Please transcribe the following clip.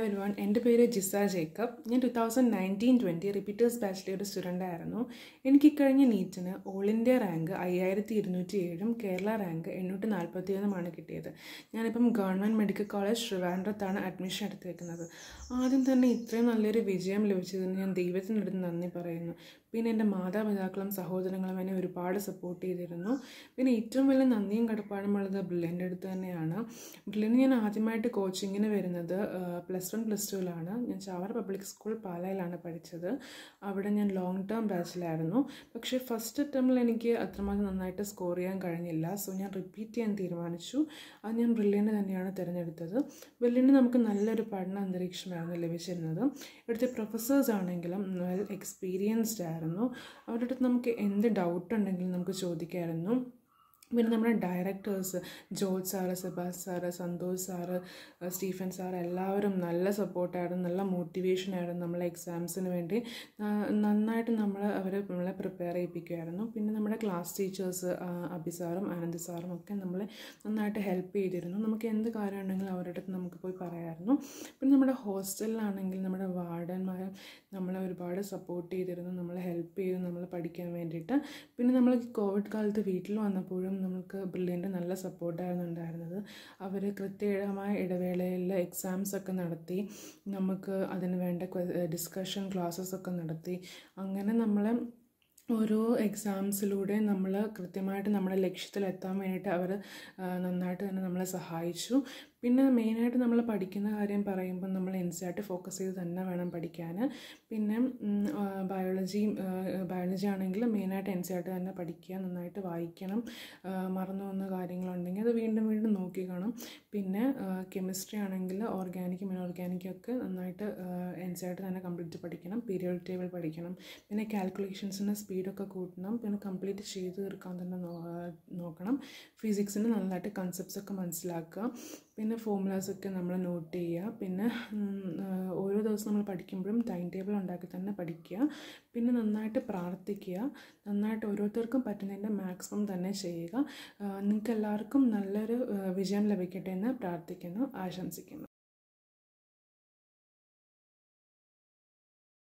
everyone എൻ്റെ പേര് Jisa Jacob ഞാൻ two thousand nineteen twenty repeaters ബാച്ചിലെ ഒരു സ്റ്റുഡൻ്റ് ആയിരുന്നു എനിക്ക് ഇക്കഴിഞ്ഞ നീറ്റിന് ഓൾ ഇന്ത്യ റാങ്ക് അയ്യായിരത്തി ഇരുന്നൂറ്റി ഏഴും കേരള റാങ്ക് എണ്ണൂറ്റി നാൽപ്പത്തി ഒന്നുമാണ് കിട്ടിയത് ഞാനിപ്പം ഗവൺമെൻറ് മെഡിക്കൽ കോളേജ് ട്രിവാൻഡ്രത്താണ് അഡ്മിഷൻ എടുത്തേക്കുന്നത് ആദ്യം തന്നെ ഇത്രയും നല്ലൊരു വിജയം ലഭിച്ചതിന് ഞാൻ ദൈവത്തിനടുത്ത് നന്ദി പറയുന്നു പിന്നെ എൻ്റെ മാതാപിതാക്കളും സഹോദരങ്ങളും എന്നെ ഒരുപാട് സപ്പോർട്ട് ചെയ്തിരുന്നു പിന്നെ ഏറ്റവും വലിയ നന്ദിയും കടപ്പാടുമുള്ളത് ബ്രില്യൻ്റെ അടുത്ത് തന്നെയാണ് ബ്രില്യന് ഞാൻ ആദ്യമായിട്ട് കോച്ചിങ്ങിന് വരുന്നത് പ്ലസ് വൺ പ്ലസ് ടുവിലാണ് ഞാൻ ചാവറ പബ്ലിക് സ്കൂൾ പാലയിലാണ് പഠിച്ചത് അവിടെ ഞാൻ ലോങ് ടേം ബാച്ചിലായിരുന്നു പക്ഷേ ഫസ്റ്റ് ടേമിൽ എനിക്ക് അത്രമാത്രം നന്നായിട്ട് സ്കോർ ചെയ്യാൻ കഴിഞ്ഞില്ല സോ ഞാൻ റിപ്പീറ്റ് ചെയ്യാൻ തീരുമാനിച്ചു അത് ഞാൻ ബ്രില്യൻ്റ് തന്നെയാണ് തിരഞ്ഞെടുത്തത് ബ്രില്യൻ്റ് നമുക്ക് നല്ലൊരു പഠന അന്തരീക്ഷമായിരുന്നു ലഭിച്ചിരുന്നത് ഇവിടുത്തെ പ്രൊഫസേഴ്സ് ആണെങ്കിലും വെൽ എക്സ്പീരിയൻസ്ഡ് ആയിരുന്നു അവരുടെ അടുത്ത് നമുക്ക് എന്ത് ഡൗട്ട് ഉണ്ടെങ്കിലും നമുക്ക് ചോദിക്കാമായിരുന്നു പിന്നെ നമ്മുടെ directors George sir Sebas sir Santhosh sir Stephen sir എല്ലാവരും നല്ല സപ്പോർട്ടായിരുന്നു നല്ല മോട്ടിവേഷനായിരുന്നു നമ്മളെ എക്സാംസിന് വേണ്ടി നന്നായിട്ട് നമ്മൾ അവർ നമ്മളെ പ്രിപ്പയർ ചെയ്യിപ്പിക്കുമായിരുന്നു പിന്നെ നമ്മുടെ ക്ലാസ് ടീച്ചേഴ്സ് അബി സാറും ആനന്ദ് സാറും ഒക്കെ നമ്മളെ നന്നായിട്ട് ഹെൽപ്പ് ചെയ്തിരുന്നു നമുക്ക് എന്ത് കാര്യം ഉണ്ടെങ്കിലും അവരുടെ അടുത്ത് നമുക്ക് പോയി പറയാമായിരുന്നു പിന്നെ നമ്മുടെ ഹോസ്റ്റലിലാണെങ്കിൽ നമ്മുടെ വാർഡന്മാർ നമ്മളെ ഒരുപാട് സപ്പോർട്ട് ചെയ്തിരുന്നു നമ്മളെ ഹെൽപ്പ് ചെയ്തു നമ്മൾ പഠിക്കാൻ വേണ്ടിയിട്ട് പിന്നെ നമ്മൾ കോവിഡ് കാലത്ത് വീട്ടിൽ വന്നപ്പോഴും നമുക്ക് ബ്രില്യൻ്റ് നല്ല സപ്പോർട്ടായിരുന്നു ഉണ്ടായിരുന്നത് അവർ കൃത്യമായ ഇടവേളയിൽ എക്സാംസ് ഒക്കെ നടത്തി നമുക്ക് അതിന് വേണ്ട ഡിസ്കഷൻ ക്ലാസ്സസ് ഒക്കെ നടത്തി അങ്ങനെ നമ്മളെ ഓരോ എക്സാംസിലൂടെ നമ്മൾ കൃത്യമായിട്ട് നമ്മുടെ ലക്ഷ്യത്തിലെത്താൻ വേണ്ടിയിട്ട് അവർ നന്നായിട്ട് തന്നെ നമ്മളെ സഹായിച്ചു പിന്നെ മെയിനായിട്ട് നമ്മൾ പഠിക്കുന്ന കാര്യം പറയുമ്പോൾ നമ്മൾ N C R T focus ചെയ്ത് തന്നെ വേണം പഠിക്കാൻ പിന്നെ ബയോളജി ബയോളജി ആണെങ്കിൽ മെയിനായിട്ട് എൻ സി ആർ ടി തന്നെ പഠിക്കുക നന്നായിട്ട് വായിക്കണം മറന്നു പോകുന്ന കാര്യങ്ങളുണ്ടെങ്കിൽ അത് വീണ്ടും വീണ്ടും നോക്കി കാണും പിന്നെ കെമിസ്ട്രി ആണെങ്കിൽ ഓർഗാനിക്കും ഇനോർഗാനിക്കും ഒക്കെ നന്നായിട്ട് എൻ സി ആർ ടി തന്നെ കംപ്ലീറ്റ് പഠിക്കണം പീരിയോഡ് ടേബിൾ പഠിക്കണം പിന്നെ കാൽക്കുലേഷൻസിൻ്റെ സ്പീഡൊക്കെ കൂട്ടണം പിന്നെ കംപ്ലീറ്റ് ചെയ്ത് തീർക്കാൻ തന്നെ നോക്കണം ഫിസിക്സിന് നന്നായിട്ട് കൺസെപ്റ്റ്സ് ഒക്കെ മനസ്സിലാക്കുക പിന്നെ ഫോമുലാസ് ഒക്കെ നമ്മൾ നോട്ട് ചെയ്യുക പിന്നെ ഓരോ ദിവസം നമ്മൾ പഠിക്കുമ്പോഴും ടൈം ടേബിൾ ഉണ്ടാക്കി തന്നെ പഠിക്കുക പിന്നെ നന്നായിട്ട് പ്രാർത്ഥിക്കുക നന്നായിട്ട് ഓരോരുത്തർക്കും പറ്റുന്നതിൻ്റെ മാക്സിമം തന്നെ ചെയ്യുക നിങ്ങൾക്ക് എല്ലാവർക്കും നല്ലൊരു വിജയം ലഭിക്കട്ടെ എന്ന് പ്രാർത്ഥിക്കുന്നു ആശംസിക്കുന്നു